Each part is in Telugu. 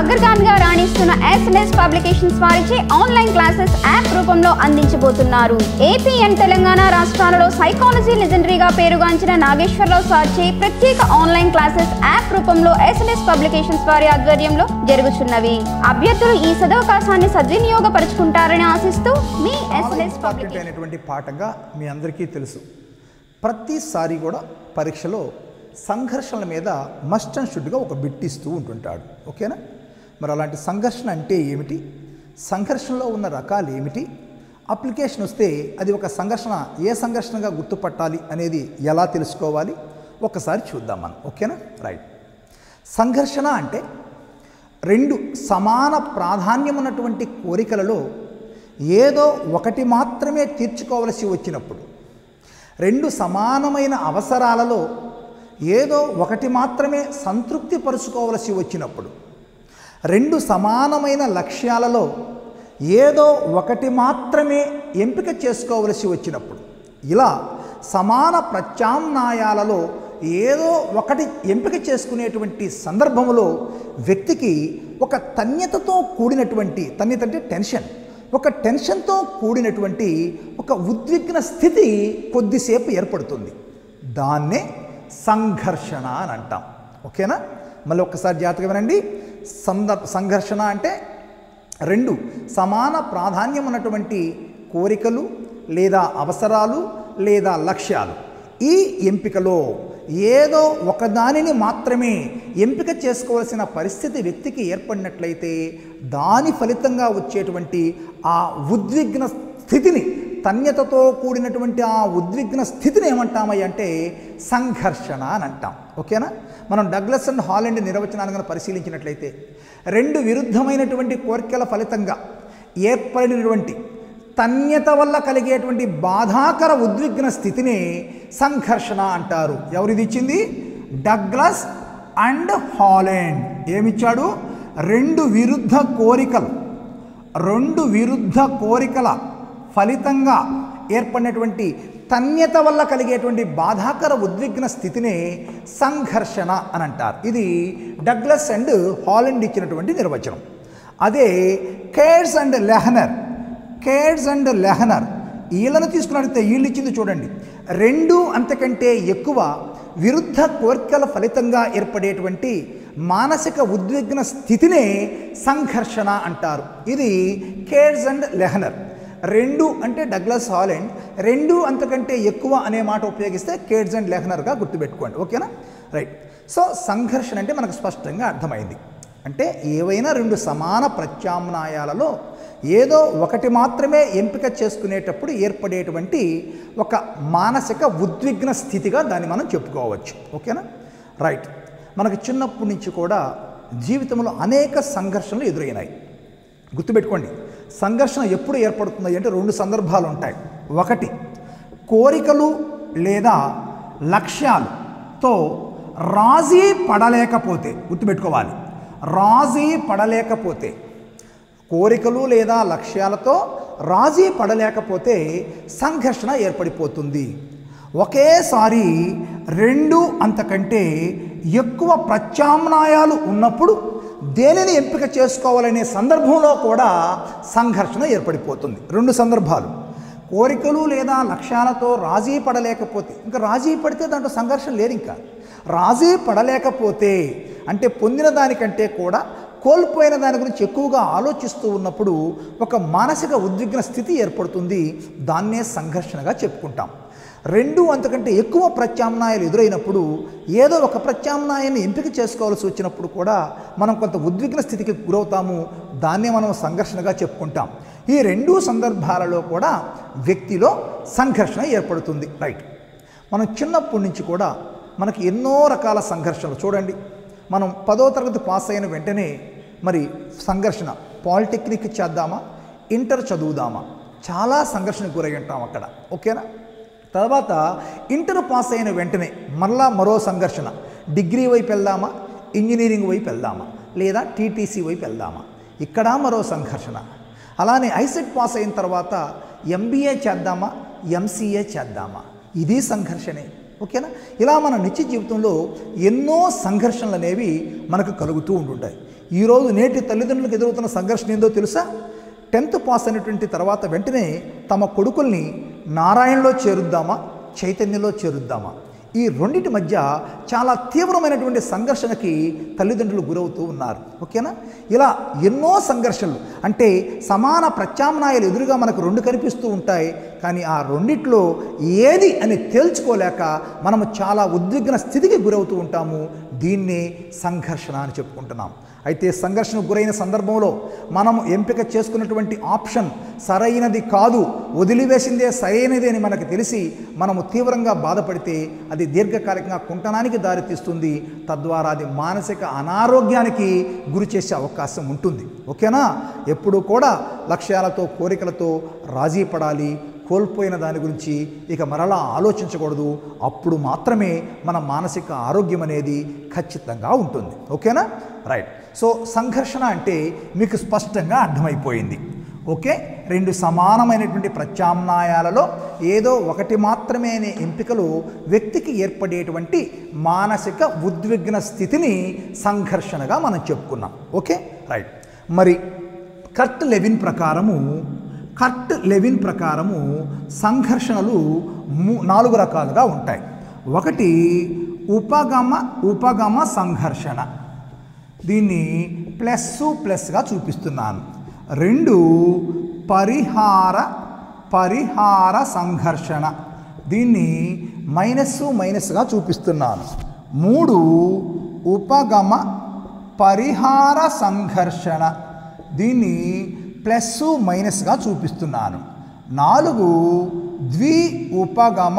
అగ్రగామిగా రాణిస్తున్న ఎస్ఎన్ఎస్ పబ్లికేషన్స్ వారిచే ఆన్లైన్ క్లాసెస్ యాప్ రూపంలో అందించబోతున్నారు ఏపీ అండ్ తెలంగాణ రాష్ట్రాలలో సైకాలజీ లెజెండరీగా పేరుగాంచిన నాగేశ్వరరావు సార్చే ప్రత్యేక ఆన్లైన్ క్లాసెస్ యాప్ రూపంలో ఎస్ఎన్ఎస్ పబ్లికేషన్స్ వారి ఆధ్వర్యంలో జరుగుతున్నవి అభ్యర్థులు ఈ సదవకాశాన్ని సద్వినియోగపరుచుకుంటారని ఆశిస్తూ మీ ఎస్ఎన్ఎస్ ఇంపార్టెంట్ పబ్లికేషన్ అయినటువంటి పాఠంగా మీ అందరికీ తెలుసు ప్రతిసారి కూడా పరీక్షలో సంఘర్షణల మీద మస్ట్ అండ్ షుడ్గా ఒక బిట్ ఇస్తూ ఉంటుంటాడు ఓకేనా మరి అలాంటి సంఘర్షణ అంటే ఏమిటి సంఘర్షణలో ఉన్న రకాలు ఏమిటి అప్లికేషన్ వస్తే అది ఒక సంఘర్షణ ఏ సంఘర్షణగా గుర్తుపట్టాలి అనేది ఎలా తెలుసుకోవాలి ఒకసారి చూద్దాం మనం ఓకేనా రైట్ సంఘర్షణ అంటే రెండు సమాన ప్రాధాన్యం ఉన్నటువంటి కోరికలలో ఏదో ఒకటి మాత్రమే తీర్చుకోవలసి వచ్చినప్పుడు రెండు సమానమైన అవసరాలలో ఏదో ఒకటి మాత్రమే సంతృప్తి పరుచుకోవలసి వచ్చినప్పుడు రెండు సమానమైన లక్ష్యాలలో ఏదో ఒకటి మాత్రమే ఎంపిక చేసుకోవలసి వచ్చినప్పుడు ఇలా సమాన ప్రత్యామ్నాయాలలో ఏదో ఒకటి ఎంపిక చేసుకునేటువంటి సందర్భంలో వ్యక్తికి ఒక తన్యతతో కూడినటువంటి తన్యత అంటే టెన్షన్ ఒక టెన్షన్తో కూడినటువంటి ఒక ఉద్విగ్న స్థితి కొద్దిసేపు ఏర్పడుతుంది దాన్నే సంఘర్షణ అని అంటాం ఓకేనా మళ్ళీ ఒక్కసారి జాగ్రత్తగా వినండి సందర్ సంఘర్షణ అంటే రెండు సమాన ప్రాధాన్యం ఉన్నటువంటి కోరికలు లేదా అవసరాలు లేదా లక్ష్యాలు ఈ ఎంపికలో ఏదో ఒకదానిని మాత్రమే ఎంపిక చేసుకోవాల్సిన పరిస్థితి వ్యక్తికి ఏర్పడినట్లయితే దాని ఫలితంగా వచ్చేటువంటి ఆ ఉద్విగ్న స్థితిని తన్యతతో కూడినటువంటి ఆ ఉద్విగ్న స్థితిని ఏమంటామయ్య అంటే సంఘర్షణ అని అంటాం ఓకేనా మనం డగ్లస్ అండ్ హాలండ్ నిర్వచనాన్ని కనుక పరిశీలించినట్లయితే రెండు విరుద్ధమైనటువంటి కోరికల ఫలితంగా ఏర్పడినటువంటి తన్యత వల్ల కలిగేటువంటి బాధాకర ఉద్విగ్న స్థితిని సంఘర్షణ అంటారు ఎవరిది ఇచ్చింది డగ్లస్ అండ్ హాలండ్ ఏమిచ్చాడు రెండు విరుద్ధ కోరికలు రెండు విరుద్ధ కోరికల ఫలితంగా ఏర్పడినటువంటి తన్యత వల్ల కలిగేటువంటి బాధాకర ఉద్విగ్న స్థితినే సంఘర్షణ అని అంటారు ఇది డగ్లస్ అండ్ హాలండ్ ఇచ్చినటువంటి నిర్వచనం అదే కేర్స్ అండ్ లెహనర్ కేర్స్ అండ్ లెహనర్ వీళ్ళను తీసుకున్నట్లయితే వీళ్ళు ఇచ్చింది చూడండి రెండు అంతకంటే ఎక్కువ విరుద్ధ కోరికల ఫలితంగా ఏర్పడేటువంటి మానసిక ఉద్విగ్న స్థితినే సంఘర్షణ అంటారు ఇది కేర్స్ అండ్ లెహనర్ రెండు అంటే డగ్లస్ హాలెండ్ రెండు అంతకంటే ఎక్కువ అనే మాట ఉపయోగిస్తే కేడ్స్ అండ్ లెహనర్గా గుర్తుపెట్టుకోండి ఓకేనా రైట్ సో సంఘర్షణ అంటే మనకు స్పష్టంగా అర్థమైంది అంటే ఏవైనా రెండు సమాన ప్రత్యామ్నాయాలలో ఏదో ఒకటి మాత్రమే ఎంపిక చేసుకునేటప్పుడు ఏర్పడేటువంటి ఒక మానసిక ఉద్విగ్న స్థితిగా దాన్ని మనం చెప్పుకోవచ్చు ఓకేనా రైట్ మనకు చిన్నప్పటి నుంచి కూడా జీవితంలో అనేక సంఘర్షణలు ఎదురైనాయి గుర్తుపెట్టుకోండి సంఘర్షణ ఎప్పుడు ఏర్పడుతుంది అంటే రెండు సందర్భాలు ఉంటాయి ఒకటి కోరికలు లేదా లక్ష్యాలతో రాజీ పడలేకపోతే గుర్తుపెట్టుకోవాలి రాజీ పడలేకపోతే కోరికలు లేదా లక్ష్యాలతో రాజీ పడలేకపోతే సంఘర్షణ ఏర్పడిపోతుంది ఒకేసారి రెండు అంతకంటే ఎక్కువ ప్రత్యామ్నాయాలు ఉన్నప్పుడు దేనిని ఎంపిక చేసుకోవాలనే సందర్భంలో కూడా సంఘర్షణ ఏర్పడిపోతుంది రెండు సందర్భాలు కోరికలు లేదా లక్ష్యాలతో రాజీ పడలేకపోతే ఇంకా రాజీ పడితే దాంట్లో సంఘర్షణ లేదు ఇంకా రాజీ పడలేకపోతే అంటే పొందిన దానికంటే కూడా కోల్పోయిన దాని గురించి ఎక్కువగా ఆలోచిస్తూ ఉన్నప్పుడు ఒక మానసిక ఉద్విగ్న స్థితి ఏర్పడుతుంది దాన్నే సంఘర్షణగా చెప్పుకుంటాం రెండు అంతకంటే ఎక్కువ ప్రత్యామ్నాయాలు ఎదురైనప్పుడు ఏదో ఒక ప్రత్యామ్నాయాన్ని ఎంపిక చేసుకోవాల్సి వచ్చినప్పుడు కూడా మనం కొంత ఉద్విగ్న స్థితికి గురవుతాము దాన్నే మనం సంఘర్షణగా చెప్పుకుంటాం ఈ రెండు సందర్భాలలో కూడా వ్యక్తిలో సంఘర్షణ ఏర్పడుతుంది రైట్ మనం చిన్నప్పటి నుంచి కూడా మనకి ఎన్నో రకాల సంఘర్షణలు చూడండి మనం పదో తరగతి పాస్ అయిన వెంటనే మరి సంఘర్షణ పాలిటెక్నిక్ చేద్దామా ఇంటర్ చదువుదామా చాలా సంఘర్షణకు గురై ఉంటాం అక్కడ ఓకేనా తర్వాత ఇంటర్ పాస్ అయిన వెంటనే మరలా మరో సంఘర్షణ డిగ్రీ వైపు వెళ్దామా ఇంజనీరింగ్ వైపు వెళ్దామా లేదా టీటీసీ వైపు వెళ్దామా ఇక్కడ మరో సంఘర్షణ అలానే ఐసెట్ పాస్ అయిన తర్వాత ఎంబీఏ చేద్దామా ఎంసీఏ చేద్దామా ఇది సంఘర్షణే ఓకేనా ఇలా మన నిత్య జీవితంలో ఎన్నో సంఘర్షణలు అనేవి మనకు కలుగుతూ ఉంటుంటాయి ఈరోజు నేటి తల్లిదండ్రులకు ఎదురవుతున్న సంఘర్షణ ఏందో తెలుసా టెన్త్ పాస్ అయినటువంటి తర్వాత వెంటనే తమ కొడుకుల్ని నారాయణలో చేరుద్దామా చైతన్యలో చేరుద్దామా ఈ రెండింటి మధ్య చాలా తీవ్రమైనటువంటి సంఘర్షణకి తల్లిదండ్రులు గురవుతూ ఉన్నారు ఓకేనా ఇలా ఎన్నో సంఘర్షణలు అంటే సమాన ప్రత్యామ్నాయాలు ఎదురుగా మనకు రెండు కనిపిస్తూ ఉంటాయి కానీ ఆ రెండిట్లో ఏది అని తేల్చుకోలేక మనము చాలా ఉద్విగ్న స్థితికి గురవుతూ ఉంటాము దీన్నే సంఘర్షణ అని చెప్పుకుంటున్నాం అయితే సంఘర్షణకు గురైన సందర్భంలో మనము ఎంపిక చేసుకున్నటువంటి ఆప్షన్ సరైనది కాదు వదిలివేసిందే సరైనది అని మనకు తెలిసి మనము తీవ్రంగా బాధపడితే అది దీర్ఘకాలికంగా కుంటనానికి దారితీస్తుంది తద్వారా అది మానసిక అనారోగ్యానికి గురి చేసే అవకాశం ఉంటుంది ఓకేనా ఎప్పుడు కూడా లక్ష్యాలతో కోరికలతో రాజీ పడాలి కోల్పోయిన దాని గురించి ఇక మరలా ఆలోచించకూడదు అప్పుడు మాత్రమే మన మానసిక ఆరోగ్యం అనేది ఖచ్చితంగా ఉంటుంది ఓకేనా రైట్ సో సంఘర్షణ అంటే మీకు స్పష్టంగా అర్థమైపోయింది ఓకే రెండు సమానమైనటువంటి ప్రత్యామ్నాయాలలో ఏదో ఒకటి మాత్రమే అనే ఎంపికలు వ్యక్తికి ఏర్పడేటువంటి మానసిక ఉద్విగ్న స్థితిని సంఘర్షణగా మనం చెప్పుకున్నాం ఓకే రైట్ మరి కర్ట్ లెవిన్ ప్రకారము కర్ట్ లెవిన్ ప్రకారము సంఘర్షణలు ము- నాలుగు రకాలుగా ఉంటాయి ఒకటి ఉపగమ ఉపగమ సంఘర్షణ దీన్ని ప్లస్ ప్లస్గా చూపిస్తున్నాను రెండు పరిహార పరిహార సంఘర్షణ దీన్ని మైనస్ మైనస్గా చూపిస్తున్నాను మూడు ఉపగమ పరిహార సంఘర్షణ దీన్ని ప్లస్ మైనస్గా చూపిస్తున్నాను నాలుగు ద్వి ఉపగమ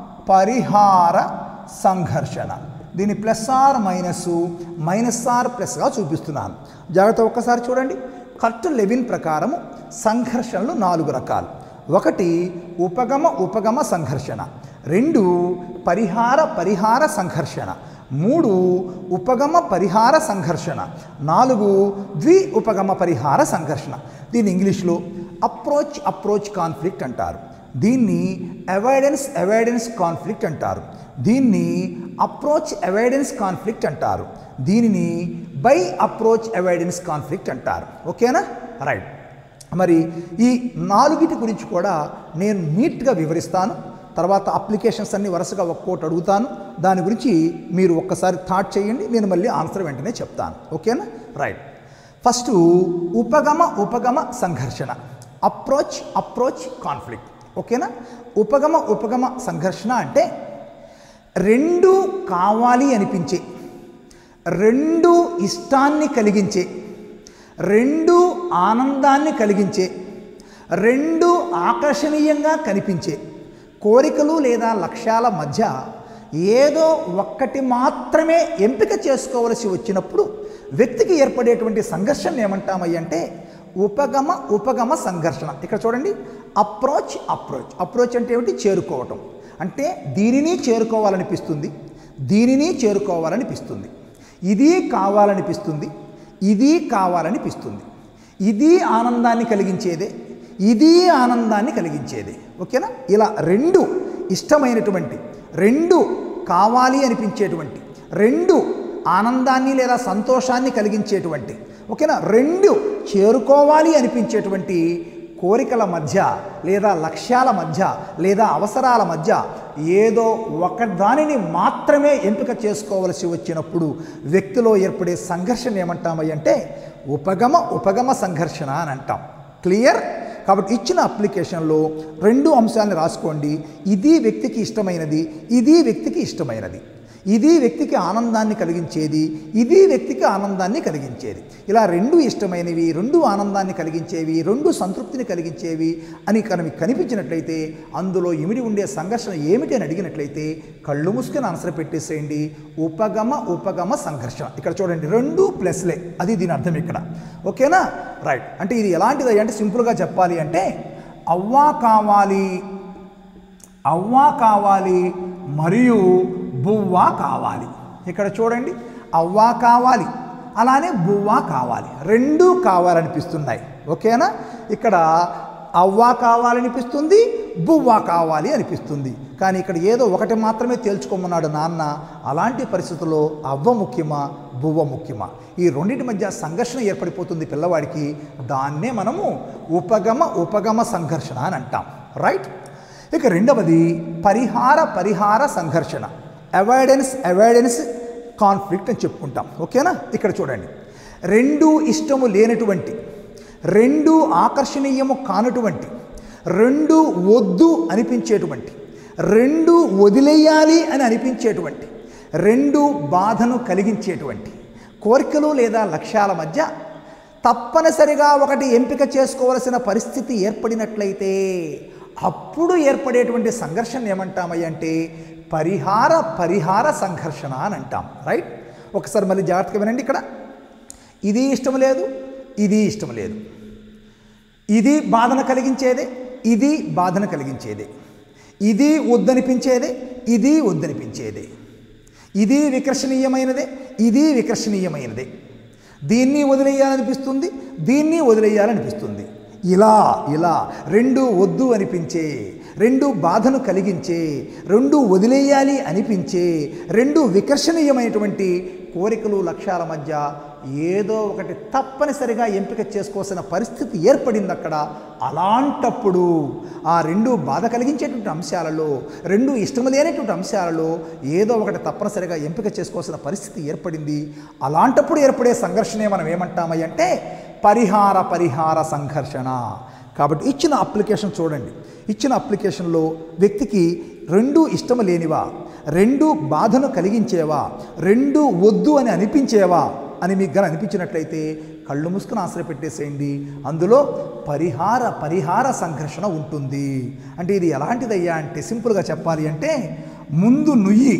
పరిహార సంఘర్షణ దీన్ని plus R minus minus R ప్లస్గా చూపిస్తున్నాను జాగ్రత్త ఒక్కసారి చూడండి కర్ట్ లెవిన్ ప్రకారము సంఘర్షణలు నాలుగు రకాలు ఒకటి ఉపగమ ఉపగమ సంఘర్షణ రెండు పరిహార పరిహార సంఘర్షణ మూడు ఉపగమ పరిహార సంఘర్షణ నాలుగు ద్వి ఉపగమ పరిహార సంఘర్షణ దీన్ని ఇంగ్లీష్లో అప్రోచ్ అప్రోచ్ కాన్ఫ్లిక్ట్ అంటారు దీన్ని అవాయిడెన్స్ అవాయిడెన్స్ కాన్ఫ్లిక్ట్ అంటారు దీన్ని అప్రోచ్ అవాయిడెన్స్ కాన్ఫ్లిక్ట్ అంటారు దీనిని బై అప్రోచ్ అవాయిడెన్స్ కాన్ఫ్లిక్ట్ అంటారు ఓకేనా రైట్ మరి ఈ నాలుగిటి గురించి కూడా నేను నీట్గా వివరిస్తాను తర్వాత అప్లికేషన్స్ అన్ని వరుసగా ఒక్కోటి అడుగుతాను దాని గురించి మీరు ఒక్కసారి థాట్ చేయండి నేను మళ్ళీ ఆన్సర్ వెంటనే చెప్తాను ఓకేనా రైట్ ఫస్ట్ ఉపగమ ఉపగమ సంఘర్షణ అప్రోచ్ అప్రోచ్ కాన్ఫ్లిక్ట్ ఓకేనా ఉపగమ ఉపగమ సంఘర్షణ అంటే రెండు కావాలి అనిపించే రెండు ఇష్టాన్ని కలిగించే రెండు ఆనందాన్ని కలిగించే రెండు ఆకర్షణీయంగా కనిపించే కోరికలు లేదా లక్ష్యాల మధ్య ఏదో ఒక్కటి మాత్రమే ఎంపిక చేసుకోవలసి వచ్చినప్పుడు వ్యక్తికి ఏర్పడేటువంటి సంఘర్షణ ఏమంటామయ్యంటే ఉపగమ ఉపగమ సంఘర్షణ ఇక్కడ చూడండి అప్రోచ్ అప్రోచ్ అప్రోచ్ అంటే ఏమిటి చేరుకోవటం అంటే దీనిని చేరుకోవాలనిపిస్తుంది దీనిని చేరుకోవాలనిపిస్తుంది ఇది కావాలనిపిస్తుంది ఇది కావాలనిపిస్తుంది ఇది ఆనందాన్ని కలిగించేదే ఇది ఆనందాన్ని కలిగించేదే ఓకేనా ఇలా రెండు ఇష్టమైనటువంటి రెండు కావాలి అనిపించేటువంటి రెండు ఆనందాన్ని లేదా సంతోషాన్ని కలిగించేటువంటి ఓకేనా రెండు చేరుకోవాలి అనిపించేటువంటి కోరికల మధ్య లేదా లక్ష్యాల మధ్య లేదా అవసరాల మధ్య ఏదో ఒకదానిని మాత్రమే ఎంపిక చేసుకోవలసి వచ్చినప్పుడు వ్యక్తిలో ఏర్పడే సంఘర్షణ ఏమంటామయ్యంటే ఉపగమ ఉపగమ సంఘర్షణ అని అంటాం క్లియర్ కాబట్టి ఇచ్చిన అప్లికేషన్లో రెండు అంశాలను రాసుకోండి ఇది వ్యక్తికి ఇష్టమైనది ఇది వ్యక్తికి ఇష్టమైనది ఇది వ్యక్తికి ఆనందాన్ని కలిగించేది ఇది వ్యక్తికి ఆనందాన్ని కలిగించేది ఇలా రెండు ఇష్టమైనవి రెండు ఆనందాన్ని కలిగించేవి రెండు సంతృప్తిని కలిగించేవి అని కనుక కనిపించినట్లయితే అందులో ఇమిడి ఉండే సంఘర్షణ ఏమిటి అని అడిగినట్లయితే కళ్ళు మూసుకొని ఆన్సర్ పెట్టేసేయండి ఉపగమ ఉపగమ సంఘర్షణ ఇక్కడ చూడండి రెండు ప్లస్లే అది దీని అర్థం ఇక్కడ ఓకేనా రైట్ అంటే ఇది ఎలాంటిది అంటే సింపుల్గా చెప్పాలి అంటే అవ్వా కావాలి అవ్వ కావాలి మరియు బువ్వ కావాలి ఇక్కడ చూడండి అవ్వ కావాలి అలానే బువ్వ కావాలి రెండూ కావాలనిపిస్తున్నాయి ఓకేనా ఇక్కడ అవ్వ కావాలనిపిస్తుంది బువ్వ కావాలి అనిపిస్తుంది కానీ ఇక్కడ ఏదో ఒకటి మాత్రమే తేల్చుకోమన్నాడు నాన్న అలాంటి పరిస్థితుల్లో అవ్వ ముఖ్యమా బువ్వ ముఖ్యమా ఈ రెండింటి మధ్య సంఘర్షణ ఏర్పడిపోతుంది పిల్లవాడికి దాన్నే మనము ఉపగమ ఉపగమ సంఘర్షణ అని అంటాం రైట్ ఇక రెండవది పరిహార పరిహార సంఘర్షణ అవాయిడెన్స్ అవాయిడెన్స్ కాన్ఫ్లిక్ట్ అని చెప్పుకుంటాం ఓకేనా ఇక్కడ చూడండి రెండు ఇష్టము లేనటువంటి రెండు ఆకర్షణీయము కానటువంటి రెండు వద్దు అనిపించేటువంటి రెండు వదిలేయాలి అని అనిపించేటువంటి రెండు బాధను కలిగించేటువంటి కోరికలు లేదా లక్ష్యాల మధ్య తప్పనిసరిగా ఒకటి ఎంపిక చేసుకోవలసిన పరిస్థితి ఏర్పడినట్లయితే అప్పుడు ఏర్పడేటువంటి సంఘర్షణ ఏమంటామయ్య అంటే పరిహార పరిహార సంఘర్షణ అని అంటాం రైట్ ఒకసారి మళ్ళీ జాగ్రత్తగా వినండి ఇక్కడ ఇది ఇష్టం లేదు ఇది ఇష్టం లేదు ఇది బాధన కలిగించేదే ఇది బాధన కలిగించేదే ఇది వద్దనిపించేదే ఇది వద్దనిపించేదే ఇది వికర్షణీయమైనదే ఇది వికర్షణీయమైనదే దీన్ని వదిలేయాలనిపిస్తుంది దీన్ని వదిలేయాలనిపిస్తుంది ఇలా ఇలా రెండు వద్దు అనిపించే రెండు బాధను కలిగించే రెండు వదిలేయాలి అనిపించే రెండు వికర్షణీయమైనటువంటి కోరికలు లక్ష్యాల మధ్య ఏదో ఒకటి తప్పనిసరిగా ఎంపిక చేసుకోవాల్సిన పరిస్థితి ఏర్పడింది అక్కడ అలాంటప్పుడు ఆ రెండు బాధ కలిగించేటువంటి అంశాలలో రెండు ఇష్టం లేనటువంటి అంశాలలో ఏదో ఒకటి తప్పనిసరిగా ఎంపిక చేసుకోవాల్సిన పరిస్థితి ఏర్పడింది అలాంటప్పుడు ఏర్పడే సంఘర్షణే మనం ఏమంటామయ్య అంటే పరిహార పరిహార సంఘర్షణ కాబట్టి ఇచ్చిన అప్లికేషన్ చూడండి ఇచ్చిన అప్లికేషన్లో వ్యక్తికి రెండు ఇష్టం లేనివా రెండు బాధను కలిగించేవా రెండు వద్దు అని అనిపించేవా అని మీకు గన అనిపించినట్లయితే కళ్ళు మూసుకుని ఆశ్రయ పెట్టేసేయండి అందులో పరిహార పరిహార సంఘర్షణ ఉంటుంది అంటే ఇది ఎలాంటిదయ్యా అంటే సింపుల్గా చెప్పాలి అంటే ముందు నుయ్యి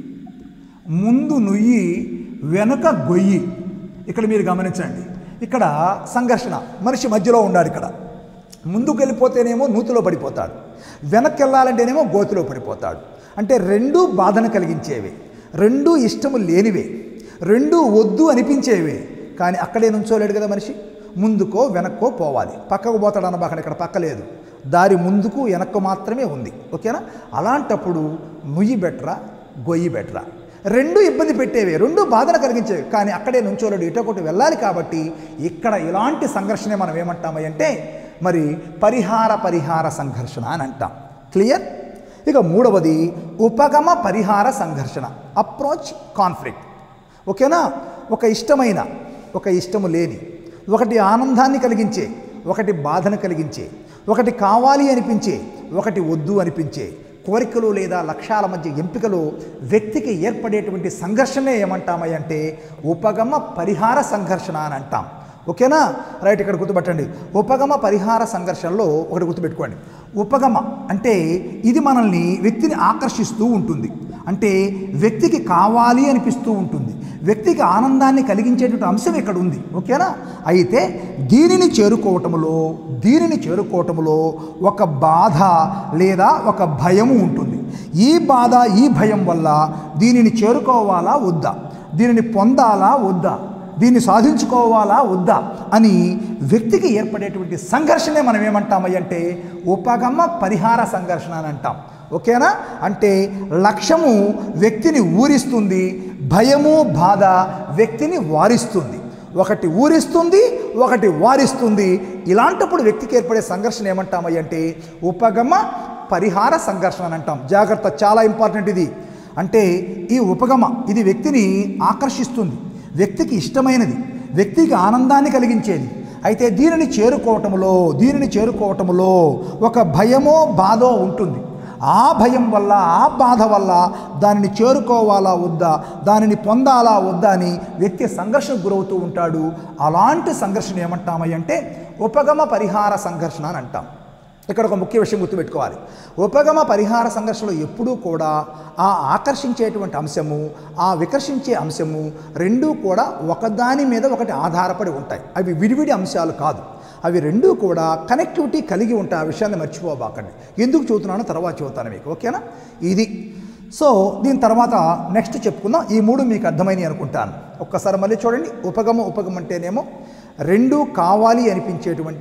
ముందు నుయ్యి వెనుక గొయ్యి ఇక్కడ మీరు గమనించండి ఇక్కడ సంఘర్షణ మనిషి మధ్యలో ఉన్నాడు ఇక్కడ ముందుకు వెళ్ళిపోతేనేమో నూతిలో పడిపోతాడు వెనక్కి వెళ్ళాలంటేనేమో గోతిలో పడిపోతాడు అంటే రెండు బాధను కలిగించేవి రెండు ఇష్టము లేనివే రెండు వద్దు అనిపించేవే కానీ అక్కడే నుంచోలేడు కదా మనిషి ముందుకో వెనక్కో పోవాలి పక్కకు పోతాడు అనబాకండి ఇక్కడ పక్క లేదు దారి ముందుకు వెనక్కు మాత్రమే ఉంది ఓకేనా అలాంటప్పుడు నుయ్యి బెటరా గొయ్యి బెటరా రెండు ఇబ్బంది పెట్టేవి రెండు బాధను కలిగించేవి కానీ అక్కడే నుంచోలేడు ఇటో ఒకటి వెళ్ళాలి కాబట్టి ఇక్కడ ఇలాంటి సంఘర్షణ మనం ఏమంటామని అంటే మరి పరిహార పరిహార సంఘర్షణ అని అంటాం క్లియర్ ఇక మూడవది ఉపగమ పరిహార సంఘర్షణ అప్రోచ్ కాన్ఫ్లిక్ట్ ఓకేనా ఒక ఇష్టమైన ఒక ఇష్టము లేని ఒకటి ఆనందాన్ని కలిగించే ఒకటి బాధను కలిగించే ఒకటి కావాలి అనిపించే ఒకటి వద్దు అనిపించే కోరికలు లేదా లక్ష్యాల మధ్య ఎంపికలు వ్యక్తికి ఏర్పడేటువంటి సంఘర్షణే ఏమంటామయ్య అంటే ఉపగమ పరిహార సంఘర్షణ అని అంటాం ఓకేనా రైట్ ఇక్కడ గుర్తుపట్టండి ఉపగమ పరిహార సంఘర్షణలో ఒకటి గుర్తుపెట్టుకోండి ఉపగమ అంటే ఇది మనల్ని వ్యక్తిని ఆకర్షిస్తూ ఉంటుంది అంటే వ్యక్తికి కావాలి అనిపిస్తూ ఉంటుంది వ్యక్తికి ఆనందాన్ని కలిగించేటువంటి అంశం ఇక్కడ ఉంది ఓకేనా అయితే దీనిని చేరుకోవటములో దీనిని చేరుకోవటములో ఒక బాధ లేదా ఒక భయము ఉంటుంది ఈ బాధ ఈ భయం వల్ల దీనిని చేరుకోవాలా వద్దా దీనిని పొందాలా వద్దా దీన్ని సాధించుకోవాలా వద్దా అని వ్యక్తికి ఏర్పడేటువంటి సంఘర్షణే మనం ఏమంటామయ్య అంటే ఉపగమ పరిహార సంఘర్షణ అని అంటాం ఓకేనా అంటే లక్ష్యము వ్యక్తిని ఊరిస్తుంది భయము బాధ వ్యక్తిని వారిస్తుంది ఒకటి ఊరిస్తుంది ఒకటి వారిస్తుంది ఇలాంటప్పుడు వ్యక్తికి ఏర్పడే సంఘర్షణ ఏమంటామయ్య అంటే ఉపగమ పరిహార సంఘర్షణ అని అంటాం జాగ్రత్త చాలా ఇంపార్టెంట్ ఇది అంటే ఈ ఉపగమ ఇది వ్యక్తిని ఆకర్షిస్తుంది వ్యక్తికి ఇష్టమైనది వ్యక్తికి ఆనందాన్ని కలిగించేది అయితే దీనిని చేరుకోవటములో దీనిని చేరుకోవటములో ఒక భయమో బాధో ఉంటుంది ఆ భయం వల్ల ఆ బాధ వల్ల దానిని చేరుకోవాలా వద్దా దానిని పొందాలా వద్దా అని వ్యక్తి సంఘర్షణకు గురవుతూ ఉంటాడు అలాంటి సంఘర్షణ ఏమంటామయ్యంటే ఉపగమ పరిహార సంఘర్షణ అని అంటాం ఇక్కడ ఒక ముఖ్య విషయం గుర్తుపెట్టుకోవాలి ఉపగమ పరిహార సంఘర్షణలో ఎప్పుడూ కూడా ఆ ఆకర్షించేటువంటి అంశము ఆ వికర్షించే అంశము రెండూ కూడా ఒకదాని మీద ఒకటి ఆధారపడి ఉంటాయి అవి విడివిడి అంశాలు కాదు అవి రెండూ కూడా కనెక్టివిటీ కలిగి ఉంటాయి ఆ విషయాన్ని మర్చిపోబాకండి ఎందుకు చూస్తున్నానో తర్వాత చూస్తాను మీకు ఓకేనా ఇది సో దీని తర్వాత నెక్స్ట్ చెప్పుకుందాం ఈ మూడు మీకు అర్థమైనవి అనుకుంటాను ఒక్కసారి మళ్ళీ చూడండి ఉపగమ ఉపగమ అంటేనేమో రెండు కావాలి అనిపించేటువంటి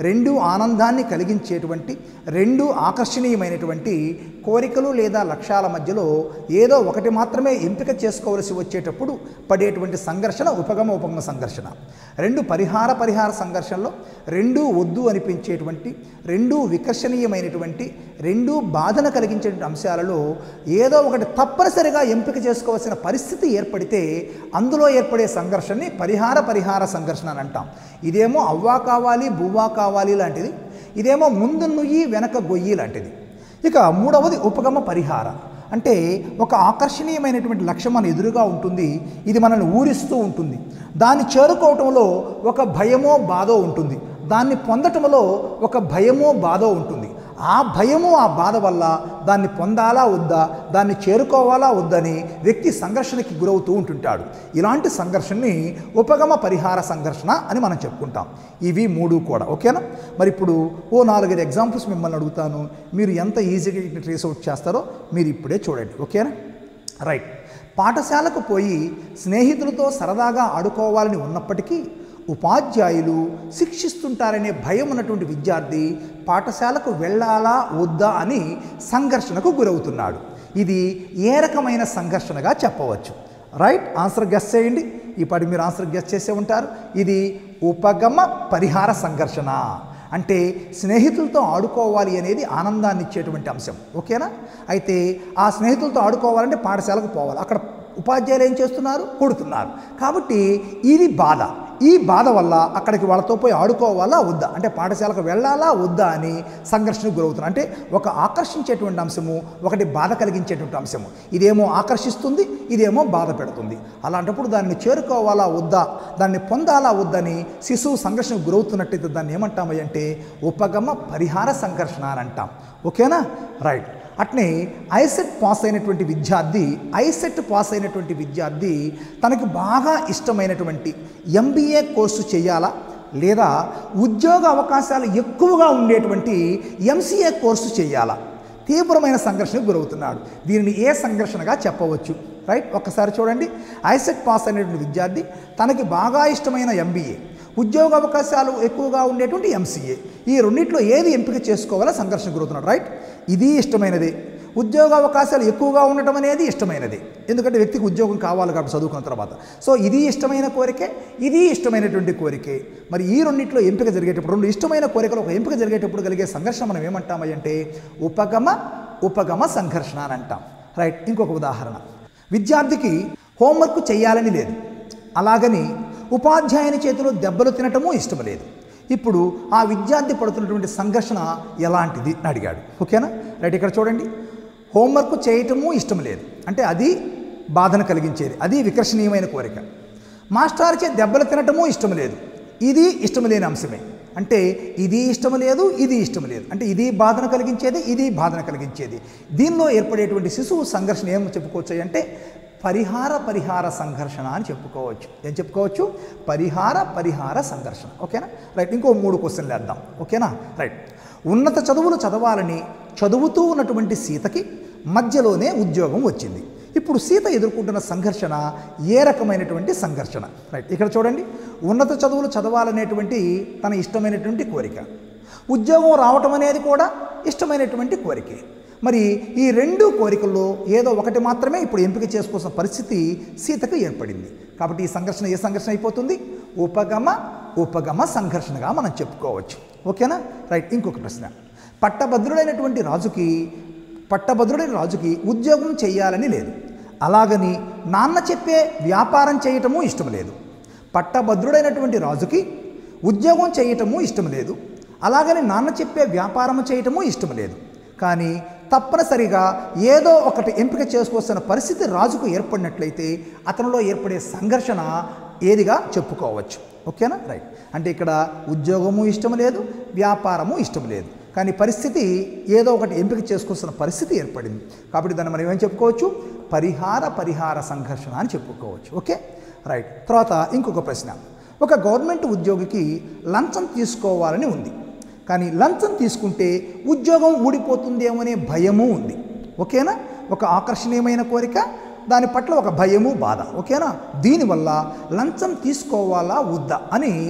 రెండు ఆనందాన్ని కలిగించేటువంటి రెండు ఆకర్షణీయమైనటువంటి కోరికలు లేదా లక్ష్యాల మధ్యలో ఏదో ఒకటి మాత్రమే ఎంపిక చేసుకోవలసి వచ్చేటప్పుడు పడేటువంటి సంఘర్షణ ఉపగమ ఉపగమ సంఘర్షణ రెండు పరిహార పరిహార సంఘర్షణలో రెండు వద్దు అనిపించేటువంటి రెండు వికర్షణీయమైనటువంటి రెండు బాధన కలిగించేటువంటి అంశాలలో ఏదో ఒకటి తప్పనిసరిగా ఎంపిక చేసుకోవాల్సిన పరిస్థితి ఏర్పడితే అందులో ఏర్పడే సంఘర్షణని పరిహార పరిహార సంఘర్షణ అని అంటాం ఇదేమో అవ్వా కావాలి బువ్వా కావాలి లాంటిది ఇదేమో ముందు నుయ్యి వెనక గొయ్యి లాంటిది ఇక మూడవది ఉపగమ పరిహార అంటే ఒక ఆకర్షణీయమైనటువంటి లక్ష్యం మన ఎదురుగా ఉంటుంది ఇది మనల్ని ఊరిస్తూ ఉంటుంది దాన్ని చేరుకోవటంలో ఒక భయమో బాధో ఉంటుంది దాన్ని పొందటంలో ఒక భయమో బాధో ఉంటుంది ఆ భయము ఆ బాధ వల్ల దాన్ని పొందాలా వద్దా దాన్ని చేరుకోవాలా వద్దని వ్యక్తి సంఘర్షణకి గురవుతూ ఉంటుంటాడు ఇలాంటి సంఘర్షణని ఉపగమ పరిహార సంఘర్షణ అని మనం చెప్పుకుంటాం ఇవి మూడు కూడా ఓకేనా మరి ఇప్పుడు ఓ నాలుగైదు ఎగ్జాంపుల్స్ మిమ్మల్ని అడుగుతాను మీరు ఎంత ఈజీగా వీటిని ట్రేస్ అవుట్ చేస్తారో మీరు ఇప్పుడే చూడండి ఓకేనా రైట్ పాఠశాలకు పోయి స్నేహితులతో సరదాగా ఆడుకోవాలని ఉన్నప్పటికీ ఉపాధ్యాయులు శిక్షిస్తుంటారనే భయం ఉన్నటువంటి విద్యార్థి పాఠశాలకు వెళ్ళాలా వద్దా అని సంఘర్షణకు గురవుతున్నాడు ఇది ఏ రకమైన సంఘర్షణగా చెప్పవచ్చు రైట్ ఆన్సర్ గెస్ చేయండి ఇప్పటి మీరు ఆన్సర్ గెస్ చేసే ఉంటారు ఇది ఉపగమ పరిహార సంఘర్షణ అంటే స్నేహితులతో ఆడుకోవాలి అనేది ఆనందాన్ని ఇచ్చేటువంటి అంశం ఓకేనా అయితే ఆ స్నేహితులతో ఆడుకోవాలంటే పాఠశాలకు పోవాలి అక్కడ ఉపాధ్యాయులు ఏం చేస్తున్నారు కొడుతున్నారు కాబట్టి ఇది బాధ ఈ బాధ వల్ల అక్కడికి వాళ్ళతో పోయి ఆడుకోవాలా వద్దా అంటే పాఠశాలకు వెళ్ళాలా వద్దా అని సంఘర్షణకు గురవుతున్నారు అంటే ఒక ఆకర్షించేటువంటి అంశము ఒకటి బాధ కలిగించేటువంటి అంశము ఇదేమో ఆకర్షిస్తుంది ఇదేమో బాధ పెడుతుంది అలాంటప్పుడు దాన్ని చేరుకోవాలా వద్దా దాన్ని పొందాలా వద్దని శిశువు సంఘర్షణకు గురవుతున్నట్టయితే దాన్ని ఏమంటాము అంటే ఉపగమ పరిహార సంఘర్షణ అని అంటాం ఓకేనా రైట్ అట్నే ఐసెట్ పాస్ అయినటువంటి విద్యార్థి ఐసెట్ పాస్ అయినటువంటి విద్యార్థి తనకు బాగా ఇష్టమైనటువంటి ఎంబీఏ కోర్సు చేయాలా లేదా ఉద్యోగ అవకాశాలు ఎక్కువగా ఉండేటువంటి ఎంసీఏ కోర్సు చేయాలా తీవ్రమైన సంఘర్షణకు గురవుతున్నాడు దీనిని ఏ సంఘర్షణగా చెప్పవచ్చు రైట్ ఒక్కసారి చూడండి ఐసెట్ పాస్ అయినటువంటి విద్యార్థి తనకి బాగా ఇష్టమైన ఎంబీఏ ఉద్యోగ అవకాశాలు ఎక్కువగా ఉండేటువంటి ఎంసీఏ ఈ రెండిట్లో ఏది ఎంపిక చేసుకోవాలో సంఘర్షణ గురవుతున్నాడు రైట్ ఇది ఇష్టమైనది ఉద్యోగ అవకాశాలు ఎక్కువగా ఉండటం అనేది ఇష్టమైనది ఎందుకంటే వ్యక్తికి ఉద్యోగం కావాలి కాబట్టి చదువుకున్న తర్వాత సో ఇది ఇష్టమైన కోరికే ఇది ఇష్టమైనటువంటి కోరికే మరి ఈ రెండిట్లో ఎంపిక జరిగేటప్పుడు రెండు ఇష్టమైన కోరికలు ఒక ఎంపిక జరిగేటప్పుడు కలిగే సంఘర్షణ మనం ఏమంటామంటే ఉపగమ ఉపగమ సంఘర్షణ అని అంటాం రైట్ ఇంకొక ఉదాహరణ విద్యార్థికి హోంవర్క్ చేయాలని లేదు అలాగని ఉపాధ్యాయుని చేతిలో దెబ్బలు తినటము ఇష్టం లేదు ఇప్పుడు ఆ విద్యార్థి పడుతున్నటువంటి సంఘర్షణ ఎలాంటిది అని అడిగాడు ఓకేనా రైట్ ఇక్కడ చూడండి హోంవర్క్ చేయటము ఇష్టం లేదు అంటే అది బాధను కలిగించేది అది వికర్షణీయమైన కోరిక మాస్టార్చే దెబ్బలు తినటము ఇష్టం లేదు ఇది ఇష్టం లేని అంశమే అంటే ఇది ఇష్టం లేదు ఇది ఇష్టం లేదు అంటే ఇది బాధను కలిగించేది ఇది బాధను కలిగించేది దీనిలో ఏర్పడేటువంటి శిశువు సంఘర్షణ ఏం చెప్పుకోవచ్చు అంటే పరిహార పరిహార సంఘర్షణ అని చెప్పుకోవచ్చు ఏం చెప్పుకోవచ్చు పరిహార పరిహార సంఘర్షణ ఓకేనా రైట్ ఇంకో మూడు క్వశ్చన్లు వేద్దాం ఓకేనా రైట్ ఉన్నత చదువులు చదవాలని చదువుతూ ఉన్నటువంటి సీతకి మధ్యలోనే ఉద్యోగం వచ్చింది ఇప్పుడు సీత ఎదుర్కొంటున్న సంఘర్షణ ఏ రకమైనటువంటి సంఘర్షణ రైట్ ఇక్కడ చూడండి ఉన్నత చదువులు చదవాలనేటువంటి తన ఇష్టమైనటువంటి కోరిక ఉద్యోగం రావటం అనేది కూడా ఇష్టమైనటువంటి కోరికే మరి ఈ రెండు కోరికల్లో ఏదో ఒకటి మాత్రమే ఇప్పుడు ఎంపిక చేసుకోవాల్సిన పరిస్థితి సీతకు ఏర్పడింది కాబట్టి ఈ సంఘర్షణ ఏ సంఘర్షణ అయిపోతుంది ఉపగమ ఉపగమ సంఘర్షణగా మనం చెప్పుకోవచ్చు ఓకేనా రైట్ ఇంకొక ప్రశ్న పట్టభద్రుడైనటువంటి రాజుకి పట్టభద్రుడైన రాజుకి ఉద్యోగం చేయాలని లేదు అలాగని నాన్న చెప్పే వ్యాపారం చేయటము ఇష్టం లేదు పట్టభద్రుడైనటువంటి రాజుకి ఉద్యోగం చేయటము ఇష్టం లేదు అలాగని నాన్న చెప్పే వ్యాపారం చేయటము ఇష్టం లేదు కానీ తప్పనిసరిగా ఏదో ఒకటి ఎంపిక చేసుకోవాల్సిన పరిస్థితి రాజుకు ఏర్పడినట్లయితే అతనిలో ఏర్పడే సంఘర్షణ ఏదిగా చెప్పుకోవచ్చు ఓకేనా రైట్ అంటే ఇక్కడ ఉద్యోగము ఇష్టం లేదు వ్యాపారము ఇష్టం లేదు కానీ పరిస్థితి ఏదో ఒకటి ఎంపిక చేసుకోవాల్సిన పరిస్థితి ఏర్పడింది కాబట్టి దాన్ని మనం ఏం చెప్పుకోవచ్చు పరిహార పరిహార సంఘర్షణ అని చెప్పుకోవచ్చు ఓకే రైట్ తర్వాత ఇంకొక ప్రశ్న ఒక గవర్నమెంట్ ఉద్యోగికి లంచం తీసుకోవాలని ఉంది కానీ లంచం తీసుకుంటే ఉద్యోగం ఊడిపోతుందేమనే భయము ఉంది ఓకేనా ఒక ఆకర్షణీయమైన కోరిక దాని పట్ల ఒక భయము బాధ ఓకేనా దీనివల్ల లంచం తీసుకోవాలా వద్దా అని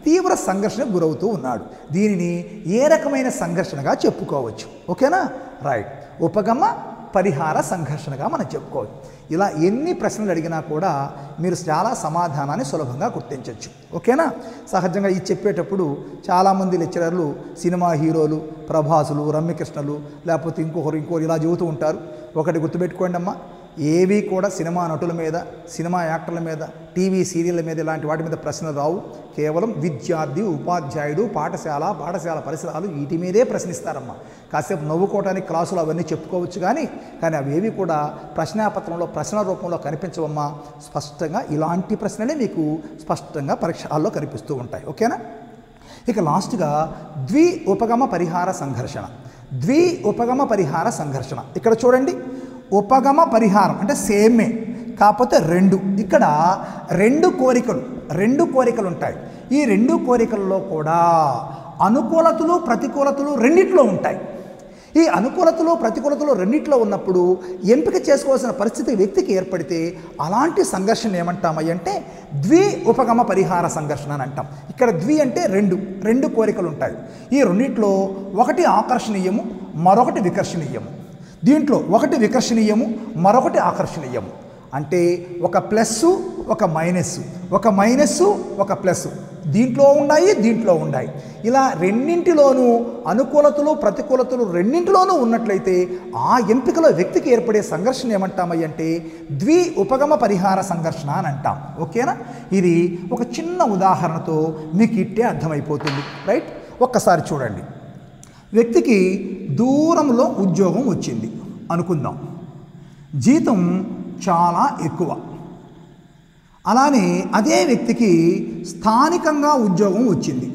తీవ్ర సంఘర్షణకు గురవుతూ ఉన్నాడు దీనిని ఏ రకమైన సంఘర్షణగా చెప్పుకోవచ్చు ఓకేనా రైట్ ఉపగమ పరిహార సంఘర్షణగా మనం చెప్పుకోవచ్చు ఇలా ఎన్ని ప్రశ్నలు అడిగినా కూడా మీరు చాలా సమాధానాన్ని సులభంగా గుర్తించవచ్చు ఓకేనా సహజంగా ఇది చెప్పేటప్పుడు చాలామంది లెక్చరర్లు సినిమా హీరోలు ప్రభాసులు రమ్యకృష్ణలు లేకపోతే ఇంకొకరు ఇంకొకరు ఇలా చెబుతూ ఉంటారు ఒకటి గుర్తుపెట్టుకోండి అమ్మా ఏవి కూడా సినిమా నటుల మీద సినిమా యాక్టర్ల మీద టీవీ సీరియళ్ళ మీద ఇలాంటి వాటి మీద ప్రశ్నలు రావు కేవలం విద్యార్థి ఉపాధ్యాయుడు పాఠశాల పాఠశాల పరిసరాలు వీటి మీదే ప్రశ్నిస్తారమ్మా కాసేపు నవ్వుకోవడానికి క్లాసులు అవన్నీ చెప్పుకోవచ్చు కానీ కానీ అవేవి కూడా ప్రశ్నాపత్రంలో ప్రశ్న రూపంలో కనిపించవమ్మా స్పష్టంగా ఇలాంటి ప్రశ్నలే మీకు స్పష్టంగా పరీక్షల్లో కనిపిస్తూ ఉంటాయి ఓకేనా ఇక లాస్ట్గా ద్వి ఉపగమ పరిహార సంఘర్షణ ద్వి ఉపగమ పరిహార సంఘర్షణ ఇక్కడ చూడండి ఉపగమ పరిహారం అంటే సేమే కాకపోతే రెండు ఇక్కడ రెండు కోరికలు రెండు కోరికలు ఉంటాయి ఈ రెండు కోరికల్లో కూడా అనుకూలతలు ప్రతికూలతలు రెండిట్లో ఉంటాయి ఈ అనుకూలతలు ప్రతికూలతలు రెండిట్లో ఉన్నప్పుడు ఎంపిక చేసుకోవాల్సిన పరిస్థితి వ్యక్తికి ఏర్పడితే అలాంటి సంఘర్షణ ఏమంటామయ్య అంటే ద్వి ఉపగమ పరిహార సంఘర్షణ అని అంటాం ఇక్కడ ద్వి అంటే రెండు రెండు కోరికలు ఉంటాయి ఈ రెండిట్లో ఒకటి ఆకర్షణీయము మరొకటి వికర్షణీయము దీంట్లో ఒకటి వికర్షణీయము మరొకటి ఆకర్షణీయము అంటే ఒక ప్లస్ ఒక మైనస్ ఒక మైనస్ ఒక ప్లస్ దీంట్లో ఉన్నాయి దీంట్లో ఉన్నాయి ఇలా రెండింటిలోనూ అనుకూలతలు ప్రతికూలతలు రెండింటిలోనూ ఉన్నట్లయితే ఆ ఎంపికలో వ్యక్తికి ఏర్పడే సంఘర్షణ ఏమంటామయ్య అంటే ద్వి ఉపగమ పరిహార సంఘర్షణ అని అంటాం ఓకేనా ఇది ఒక చిన్న ఉదాహరణతో మీకు ఇట్టే అర్థమైపోతుంది రైట్ ఒక్కసారి చూడండి వ్యక్తికి దూరంలో ఉద్యోగం వచ్చింది అనుకుందాం జీతం చాలా ఎక్కువ అలానే అదే వ్యక్తికి స్థానికంగా ఉద్యోగం వచ్చింది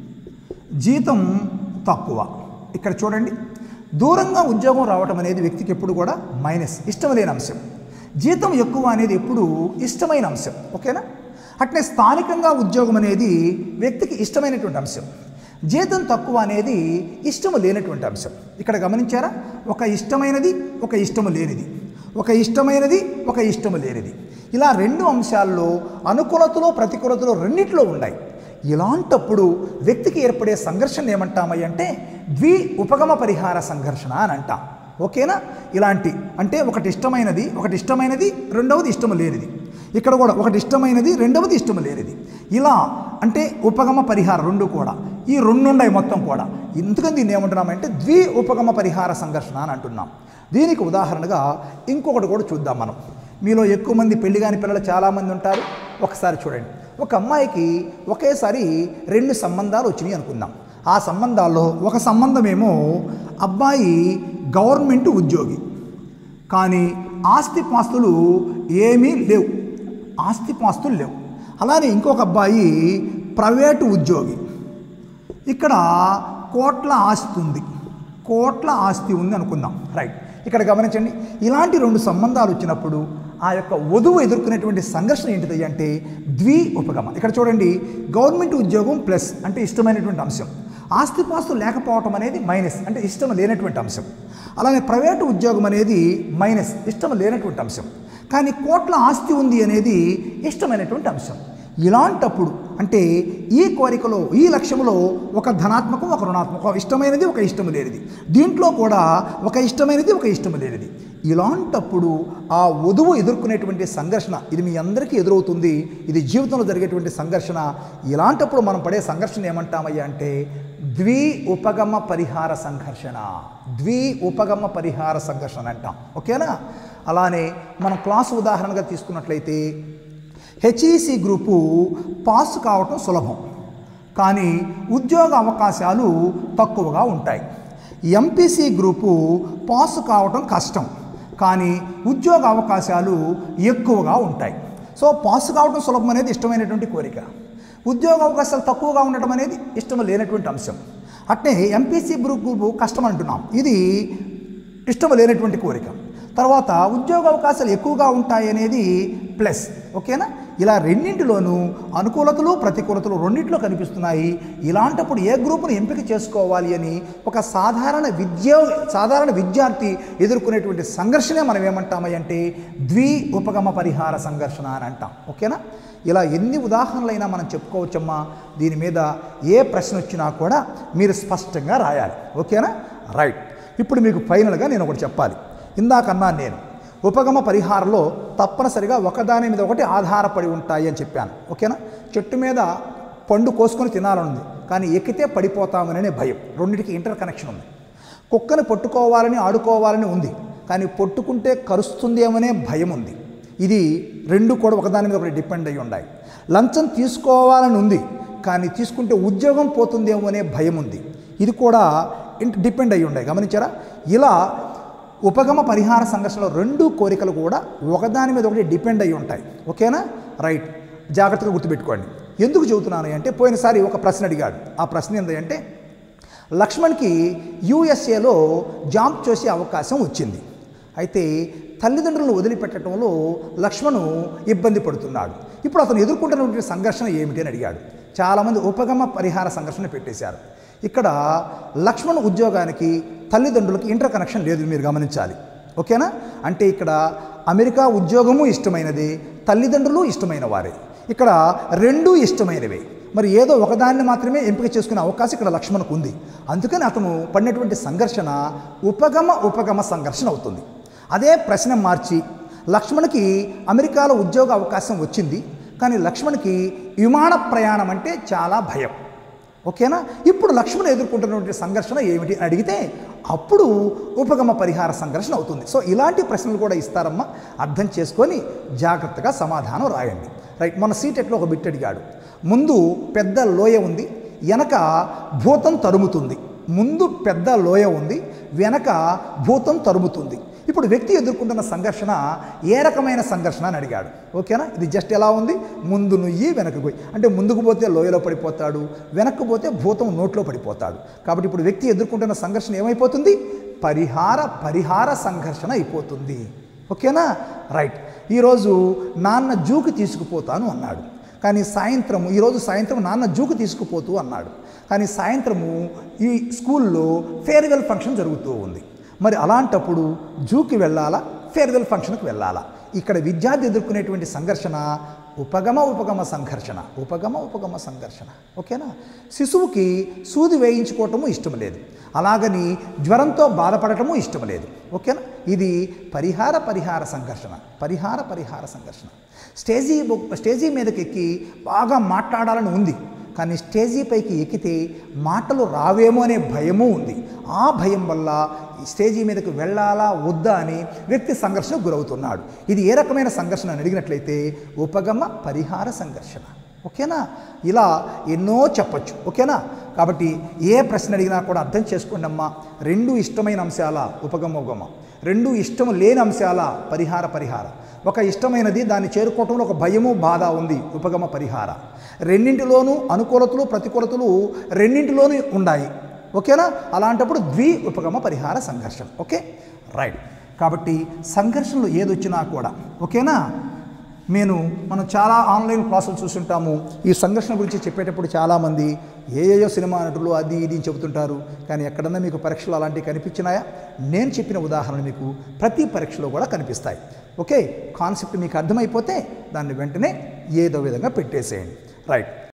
జీతం తక్కువ ఇక్కడ చూడండి దూరంగా ఉద్యోగం రావటం అనేది వ్యక్తికి ఎప్పుడు కూడా మైనస్ ఇష్టం లేని అంశం జీతం ఎక్కువ అనేది ఎప్పుడు ఇష్టమైన అంశం ఓకేనా అట్నే స్థానికంగా ఉద్యోగం అనేది వ్యక్తికి ఇష్టమైనటువంటి అంశం జీతం తక్కువ అనేది ఇష్టము లేనటువంటి అంశం ఇక్కడ గమనించారా ఒక ఇష్టమైనది ఒక ఇష్టము లేనిది ఒక ఇష్టమైనది ఒక ఇష్టము లేనిది ఇలా రెండు అంశాల్లో అనుకూలతలు ప్రతికూలతలు రెండిట్లో ఉన్నాయి ఇలాంటప్పుడు వ్యక్తికి ఏర్పడే సంఘర్షణ ఏమంటామయ్య అంటే ద్వి ఉపగమ పరిహార సంఘర్షణ అని అంటాం ఓకేనా ఇలాంటి అంటే ఒకటి ఇష్టమైనది ఒకటి ఇష్టమైనది రెండవది ఇష్టము లేనిది ఇక్కడ కూడా ఒకటి ఇష్టమైనది రెండవది ఇష్టము లేనిది ఇలా అంటే ఉపగమ పరిహారం రెండు కూడా ఈ రెండు ఉన్నాయి మొత్తం కూడా ఎందుకని దీన్ని ఏమంటున్నామంటే ద్వి ఉపగమ పరిహార సంఘర్షణ అని అంటున్నాం దీనికి ఉదాహరణగా ఇంకొకటి కూడా చూద్దాం మనం మీలో ఎక్కువ మంది పెళ్లి కాని పిల్లలు చాలామంది ఉంటారు ఒకసారి చూడండి ఒక అమ్మాయికి ఒకేసారి రెండు సంబంధాలు వచ్చినాయి అనుకుందాం ఆ సంబంధాల్లో ఒక సంబంధమేమో అబ్బాయి గవర్నమెంట్ ఉద్యోగి కానీ ఆస్తిపాస్తులు ఏమీ లేవు ఆస్తిపాస్తులు లేవు అలానే ఇంకొక అబ్బాయి ప్రైవేటు ఉద్యోగి ఇక్కడ కోట్ల ఆస్తి ఉంది కోట్ల ఆస్తి ఉంది అనుకుందాం రైట్ ఇక్కడ గమనించండి ఇలాంటి రెండు సంబంధాలు వచ్చినప్పుడు ఆ యొక్క వధువు ఎదుర్కొనేటువంటి సంఘర్షణ ఏంటిది అంటే ద్వి ఉపగమ ఇక్కడ చూడండి గవర్నమెంట్ ఉద్యోగం ప్లస్ అంటే ఇష్టమైనటువంటి అంశం ఆస్తిపాస్తులు లేకపోవటం అనేది మైనస్ అంటే ఇష్టం లేనటువంటి అంశం అలానే ప్రైవేటు ఉద్యోగం అనేది మైనస్ ఇష్టం లేనటువంటి అంశం కానీ కోట్ల ఆస్తి ఉంది అనేది ఇష్టమైనటువంటి అంశం ఇలాంటప్పుడు అంటే ఈ కోరికలో ఈ లక్ష్యంలో ఒక ధనాత్మకం ఒక రుణాత్మకం ఒక ఇష్టమైనది ఒక ఇష్టము లేనిది దీంట్లో కూడా ఒక ఇష్టమైనది ఒక ఇష్టము లేనిది ఇలాంటప్పుడు ఆ వధువు ఎదుర్కొనేటువంటి సంఘర్షణ ఇది మీ అందరికీ ఎదురవుతుంది ఇది జీవితంలో జరిగేటువంటి సంఘర్షణ ఇలాంటప్పుడు మనం పడే సంఘర్షణ ఏమంటామయ్యా అంటే ద్వి ఉపగమ పరిహార సంఘర్షణ ద్వి ఉపగమ పరిహార సంఘర్షణ అంటాం ఓకేనా అలానే మనం క్లాసు ఉదాహరణగా తీసుకున్నట్లయితే హెచ్ఈసి గ్రూపు పాస్ కావటం సులభం కానీ ఉద్యోగ అవకాశాలు తక్కువగా ఉంటాయి ఎంపీసీ గ్రూపు పాస్ కావటం కష్టం కానీ ఉద్యోగ అవకాశాలు ఎక్కువగా ఉంటాయి సో పాస్ కావటం సులభం అనేది ఇష్టమైనటువంటి కోరిక ఉద్యోగ అవకాశాలు తక్కువగా ఉండటం అనేది ఇష్టం లేనటువంటి అంశం అట్నే ఎంపీసీ గ్రూప్ కష్టం అంటున్నాం ఇది ఇష్టం లేనటువంటి కోరిక తర్వాత ఉద్యోగ అవకాశాలు ఎక్కువగా ఉంటాయి అనేది ప్లస్ ఓకేనా ఇలా రెండింటిలోనూ అనుకూలతలు ప్రతికూలతలు రెండింటిలో కనిపిస్తున్నాయి ఇలాంటప్పుడు ఏ గ్రూపును ఎంపిక చేసుకోవాలి అని ఒక సాధారణ విద్యా సాధారణ విద్యార్థి ఎదుర్కొనేటువంటి సంఘర్షణే మనం ఏమంటామని అంటే ద్వి ఉపగమ పరిహార సంఘర్షణ అని అంటాం ఓకేనా ఇలా ఎన్ని ఉదాహరణలైనా మనం చెప్పుకోవచ్చమ్మా దీని మీద ఏ ప్రశ్న వచ్చినా కూడా మీరు స్పష్టంగా రాయాలి ఓకేనా రైట్ ఇప్పుడు మీకు ఫైనల్గా నేను ఒకటి చెప్పాలి ఇందాకన్నా నేను ఉపగమ పరిహారంలో తప్పనిసరిగా ఒకదాని మీద ఒకటి ఆధారపడి ఉంటాయి అని చెప్పాను ఓకేనా చెట్టు మీద పండు కోసుకొని తినాలనుంది కానీ ఎక్కితే పడిపోతామనే భయం రెండింటికి ఇంటర్ కనెక్షన్ ఉంది కుక్కని పట్టుకోవాలని ఆడుకోవాలని ఉంది కానీ పట్టుకుంటే కరుస్తుందేమనే భయం ఉంది ఇది రెండు కూడా ఒకదాని మీద ఒకటి డిపెండ్ అయి ఉన్నాయి లంచం తీసుకోవాలని ఉంది కానీ తీసుకుంటే ఉద్యోగం పోతుందేమో అనే భయం ఉంది ఇది కూడా ఇంట్ డిపెండ్ అయి ఉన్నాయి గమనించారా ఇలా ఉపగమ పరిహార సంఘర్షణలో రెండు కోరికలు కూడా ఒకదాని మీద ఒకటి డిపెండ్ అయి ఉంటాయి ఓకేనా రైట్ జాగ్రత్తగా గుర్తుపెట్టుకోండి ఎందుకు చెబుతున్నాను అంటే పోయినసారి ఒక ప్రశ్న అడిగాడు ఆ ప్రశ్న ఏంటంటే లక్ష్మణ్కి యూఎస్ఏలో జాబ్ చేసే అవకాశం వచ్చింది అయితే తల్లిదండ్రులను వదిలిపెట్టడంలో లక్ష్మణు ఇబ్బంది పడుతున్నాడు ఇప్పుడు అతను ఎదుర్కొంటున్నటువంటి సంఘర్షణ ఏమిటి అని అడిగాడు చాలామంది ఉపగమ పరిహార సంఘర్షణ పెట్టేశారు ఇక్కడ లక్ష్మణ్ ఉద్యోగానికి తల్లిదండ్రులకి ఇంటర్ కనెక్షన్ లేదు మీరు గమనించాలి ఓకేనా అంటే ఇక్కడ అమెరికా ఉద్యోగము ఇష్టమైనది తల్లిదండ్రులు ఇష్టమైన వారే ఇక్కడ రెండూ ఇష్టమైనవే మరి ఏదో ఒకదాన్ని మాత్రమే ఎంపిక చేసుకునే అవకాశం ఇక్కడ లక్ష్మణకు ఉంది అందుకని అతను పడినటువంటి సంఘర్షణ ఉపగమ ఉపగమ సంఘర్షణ అవుతుంది అదే ప్రశ్న మార్చి లక్ష్మణ్కి అమెరికాలో ఉద్యోగ అవకాశం వచ్చింది కానీ లక్ష్మణ్కి విమాన ప్రయాణం అంటే చాలా భయం ఓకేనా ఇప్పుడు లక్ష్మణ్ ఎదుర్కొంటున్నటువంటి సంఘర్షణ ఏమిటి అని అడిగితే అప్పుడు ఉపగమ పరిహార సంఘర్షణ అవుతుంది సో ఇలాంటి ప్రశ్నలు కూడా ఇస్తారమ్మా అర్థం చేసుకొని జాగ్రత్తగా సమాధానం రాయండి రైట్ మన సీటెట్లో ఒక బిట్ అడిగాడు ముందు పెద్ద లోయ ఉంది వెనక భూతం తరుముతుంది ముందు పెద్ద లోయ ఉంది వెనక భూతం తరుముతుంది ఇప్పుడు వ్యక్తి ఎదుర్కొంటున్న సంఘర్షణ ఏ రకమైన సంఘర్షణ అని అడిగాడు ఓకేనా ఇది జస్ట్ ఎలా ఉంది ముందు నుయ్యి వెనక్కి పోయి అంటే ముందుకు పోతే లోయలో పడిపోతాడు వెనక్కి పోతే భూతం నోట్లో పడిపోతాడు కాబట్టి ఇప్పుడు వ్యక్తి ఎదుర్కొంటున్న సంఘర్షణ ఏమైపోతుంది పరిహార పరిహార సంఘర్షణ అయిపోతుంది ఓకేనా రైట్ ఈరోజు నాన్న జూకి తీసుకుపోతాను అన్నాడు కానీ సాయంత్రము ఈరోజు సాయంత్రం నాన్న జూకు తీసుకుపోతూ అన్నాడు కానీ సాయంత్రము ఈ స్కూల్లో ఫేర్వెల్ ఫంక్షన్ జరుగుతూ ఉంది మరి అలాంటప్పుడు జూకి వెళ్ళాలా ఫేర్వెల్ ఫంక్షన్కి వెళ్ళాలా ఇక్కడ విద్యార్థి ఎదుర్కొనేటువంటి సంఘర్షణ ఉపగమ ఉపగమ సంఘర్షణ ఉపగమ ఉపగమ సంఘర్షణ ఓకేనా శిశువుకి సూది వేయించుకోవటము ఇష్టం లేదు అలాగని జ్వరంతో బాధపడటము ఇష్టం లేదు ఓకేనా ఇది పరిహార పరిహార సంఘర్షణ పరిహార పరిహార సంఘర్షణ స్టేజీ స్టేజీ మీదకి ఎక్కి బాగా మాట్లాడాలని ఉంది కానీ స్టేజీ పైకి ఎక్కితే మాటలు రావేమో అనే భయము ఉంది ఆ భయం వల్ల ఈ స్టేజీ మీదకి వెళ్ళాలా వద్దా అని వ్యక్తి సంఘర్షణకు గురవుతున్నాడు ఇది ఏ రకమైన సంఘర్షణ అని అడిగినట్లయితే ఉపగమ పరిహార సంఘర్షణ ఓకేనా ఇలా ఎన్నో చెప్పొచ్చు ఓకేనా కాబట్టి ఏ ప్రశ్న అడిగినా కూడా అర్థం చేసుకోండి అమ్మా రెండు ఇష్టమైన అంశాల ఉపగమ ఉపగమ రెండు ఇష్టం లేని అంశాల పరిహార పరిహార ఒక ఇష్టమైనది దాన్ని చేరుకోవటంలో ఒక భయము బాధ ఉంది ఉపగమ పరిహార రెండింటిలోనూ అనుకూలతలు ప్రతికూలతలు రెండింటిలోనూ ఉన్నాయి ఓకేనా అలాంటప్పుడు ద్వి ఉపగమ పరిహార సంఘర్షణ ఓకే రైట్ కాబట్టి సంఘర్షణలు ఏదొచ్చినా కూడా ఓకేనా నేను మనం చాలా ఆన్లైన్ క్లాసులు చూస్తుంటాము ఈ సంఘర్షణ గురించి చెప్పేటప్పుడు చాలామంది ఏయేయో సినిమా నటులు అది ఇది అని చెబుతుంటారు కానీ ఎక్కడన్నా మీకు పరీక్షలు అలాంటివి కనిపించినాయా నేను చెప్పిన ఉదాహరణలు మీకు ప్రతి పరీక్షలో కూడా కనిపిస్తాయి ఓకే కాన్సెప్ట్ మీకు అర్థమైపోతే దాన్ని వెంటనే ఏదో విధంగా పెట్టేసేయండి రైట్